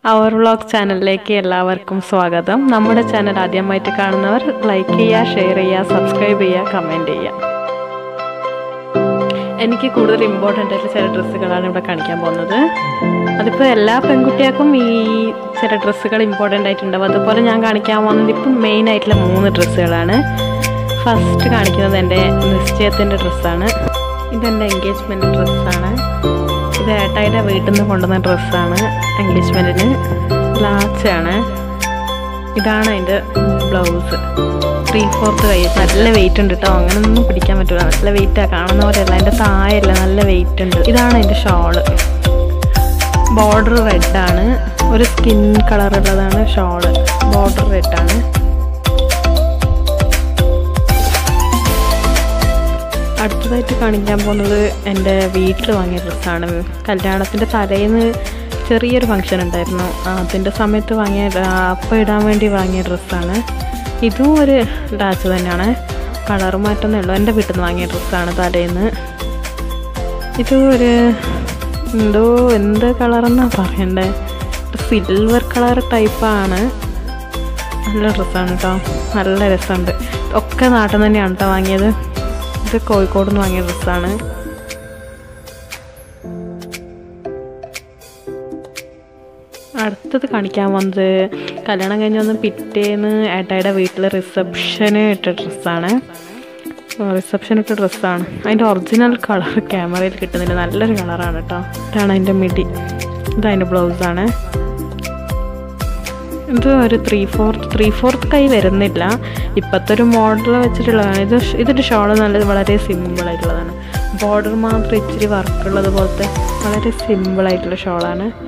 അവർ vlog ചാനലിലേക്ക് എല്ലാവർക്കും സ്വാഗതം നമ്മുടെ ചാനൽ ആദ്യമായിട്ട് കാണുന്നവർ ലൈക്ക് ചെയ്യുക ഷെയർ ചെയ്യുക സബ്സ്ക്രൈബ് ചെയ്യുക കമൻറ്റ് ചെയ്യുക എനിക്ക് കൂടുതൽ ഇമ്പോർട്ടൻ്റ് ആയിട്ടുള്ള ചില ഡ്രസ്സുകളാണ് ഇവിടെ കാണിക്കാൻ പോകുന്നത് അതിപ്പോൾ എല്ലാ പെൺകുട്ടികൾക്കും ഈ ചില ഡ്രസ്സുകൾ ഇമ്പോർട്ടൻ്റ് ആയിട്ടുണ്ടാവും അതുപോലെ ഞാൻ കാണിക്കാൻ പോകുന്നത് ഇപ്പം മെയിൻ ആയിട്ടുള്ള മൂന്ന് ഡ്രസ്സുകളാണ് ഫസ്റ്റ് കാണിക്കുന്നത് എൻ്റെ നിശ്ചയത്തിൻ്റെ ഡ്രസ്സാണ് ഇതെൻ്റെ എൻഗേജ്മെൻറ്റ് ഡ്രസ്സാണ് ഇത് ഏട്ടായിയുടെ വീട്ടിൽ നിന്ന് കൊണ്ടുവന്ന ഡ്രസ്സാണ് എൻഗേജ്മെൻറ്റിന് ലാച്ചാണ് ഇതാണ് അതിൻ്റെ ബ്ലൗസ് ത്രീ ഫോർത്ത് കൈ നല്ല വെയിറ്റ് ഉണ്ട് കേട്ടോ അങ്ങനെയൊന്നും പിടിക്കാൻ പറ്റില്ല നല്ല വെയിറ്റാണ് കാണുന്ന പോലെയല്ല അതിൻ്റെ താഴെയല്ല നല്ല വെയിറ്റ് ഉണ്ട് ഇതാണ് അതിൻ്റെ ഷോള് ബോർഡർ റെഡാണ് ഒരു സ്കിൻ കളറുള്ളതാണ് ഷോള് ബോർഡർ റെഡാണ് അടുത്തതായിട്ട് കാണിക്കാൻ പോകുന്നത് എൻ്റെ വീട്ടിൽ വാങ്ങിയ ഡ്രസ്സാണ് കല്യാണത്തിൻ്റെ തലേന്ന് ചെറിയൊരു ഫംഗ്ഷൻ ഉണ്ടായിരുന്നു അതിൻ്റെ സമയത്ത് വാങ്ങിയ അപ്പം ഇടാൻ വേണ്ടി വാങ്ങിയ ഡ്രസ്സാണ് ഇതും ഒരു ഡാച്ച് തന്നെയാണ് കളർ മാറ്റമേ ഉള്ളൂ എൻ്റെ വീട്ടിൽ നിന്ന് വാങ്ങിയ ഡ്രസ്സാണ് തലേന്ന് ഇതും ഒരു എന്തോ എന്ത് കളറെന്നാണ് പറയണ്ടേ സിൽവർ കളർ ടൈപ്പാണ് നല്ല ഡ്രസ്സാണ് കേട്ടോ നല്ല രസമുണ്ട് ഒക്കെ നാട്ടിൽ നിന്ന് തന്നെയാണ് കേട്ടോ വാങ്ങിയത് ഇത് കോഴിക്കോട് നിന്ന് വാങ്ങിയ ഡ്രസ്സാണ് അടുത്തത് കാണിക്കാൻ വന്നത് കല്യാണം കഴിഞ്ഞ് വന്ന് പിറ്റേന്ന് ഏട്ടായുടെ വീട്ടിൽ റിസപ്ഷന് ഇട്ട ഡ്രസ്സാണ് റിസപ്ഷൻ ഇട്ട ഡ്രസ്സാണ് അതിൻ്റെ ഒറിജിനൽ കളർ ക്യാമറയിൽ കിട്ടുന്നില്ല നല്ലൊരു കളറാണ് കേട്ടോ ഇതാണ് അതിൻ്റെ മിഡി ഇതതിൻ്റെ ബ്ലൗസാണ് ഇത് ഒരു ത്രീ ഫോർത്ത് ത്രീ ഫോർത്ത് കൈ വരുന്നില്ല ഇപ്പോഴത്തെ ഒരു മോഡൽ വെച്ചിട്ടുള്ളതാണ് ഇത് ഇതൊരു ഷോൾ നല്ല വളരെ സിമ്പിളായിട്ടുള്ളതാണ് ബോർഡർ മാത്രം ഇച്ചിരി വർക്കുള്ളത് പോലത്തെ വളരെ സിമ്പിളായിട്ടുള്ള ഷോളാണ്